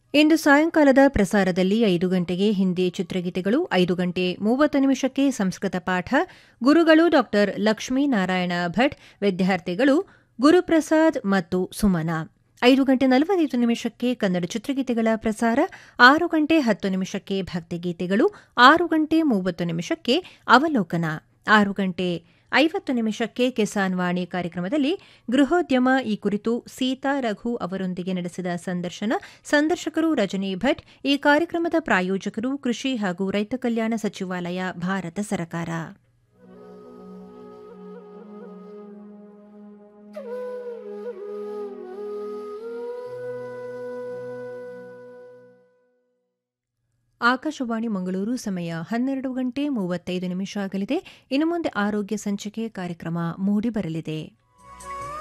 ಇಂದು ಸಾಯಂಕಾಲದ ಪ್ರಸಾರದಲ್ಲಿ ಐದು ಗಂಟೆಗೆ ಹಿಂದಿ ಚಿತ್ರಗೀತೆಗಳು ಐದು ಗಂಟೆ ಮೂವತ್ತು ನಿಮಿಷಕ್ಕೆ ಸಂಸ್ಕೃತ ಪಾಠ ಗುರುಗಳು ಡಾ ಲಕ್ಷ್ಮೀನಾರಾಯಣ ಭಟ್ ವಿದ್ಯಾರ್ಥಿಗಳು ಗುರುಪ್ರಸಾದ್ ಮತ್ತು ಸುಮನ ಐದು ಗಂಟೆ ನಲವತ್ತೈದು ನಿಮಿಷಕ್ಕೆ ಕನ್ನಡ ಚಿತ್ರಗೀತೆಗಳ ಪ್ರಸಾರ ಆರು ಗಂಟೆ ಹತ್ತು ನಿಮಿಷಕ್ಕೆ ಭಕ್ತಿಗೀತೆಗಳು ಆರು ಗಂಟೆ ಮೂವತ್ತು ನಿಮಿಷಕ್ಕೆ ಅವಲೋಕನ ಆರು ಗಂಟೆ ಐವತ್ತು ನಿಮಿಷಕ್ಕೆ ಕಿಸಾನ್ ವಾಣಿ ಕಾರ್ಯಕ್ರಮದಲ್ಲಿ ಗೃಹೋದ್ಯಮ ಈ ಕುರಿತು ಸೀತಾ ರಘು ಅವರೊಂದಿಗೆ ನಡೆಸಿದ ಸಂದರ್ಶನ ಸಂದರ್ಶಕರು ರಜನಿ ಭಟ್ ಈ ಕಾರ್ಯಕ್ರಮದ ಪ್ರಾಯೋಜಕರು ಕೃಷಿ ಹಾಗೂ ರೈತ ಕಲ್ಯಾಣ ಸಚಿವಾಲಯ ಭಾರತ ಸರ್ಕಾರ ಆಕಾಶವಾಣಿ ಮಂಗಳೂರು ಸಮಯ ಹನ್ನೆರಡು ಗಂಟೆ ಮೂವತ್ತೈದು ನಿಮಿಷ ಆಗಲಿದೆ ಇನ್ನು ಮುಂದೆ ಆರೋಗ್ಯ ಸಂಚಿಕೆ ಕಾರ್ಯಕ್ರಮ ಮೂಡಿಬರಲಿದೆ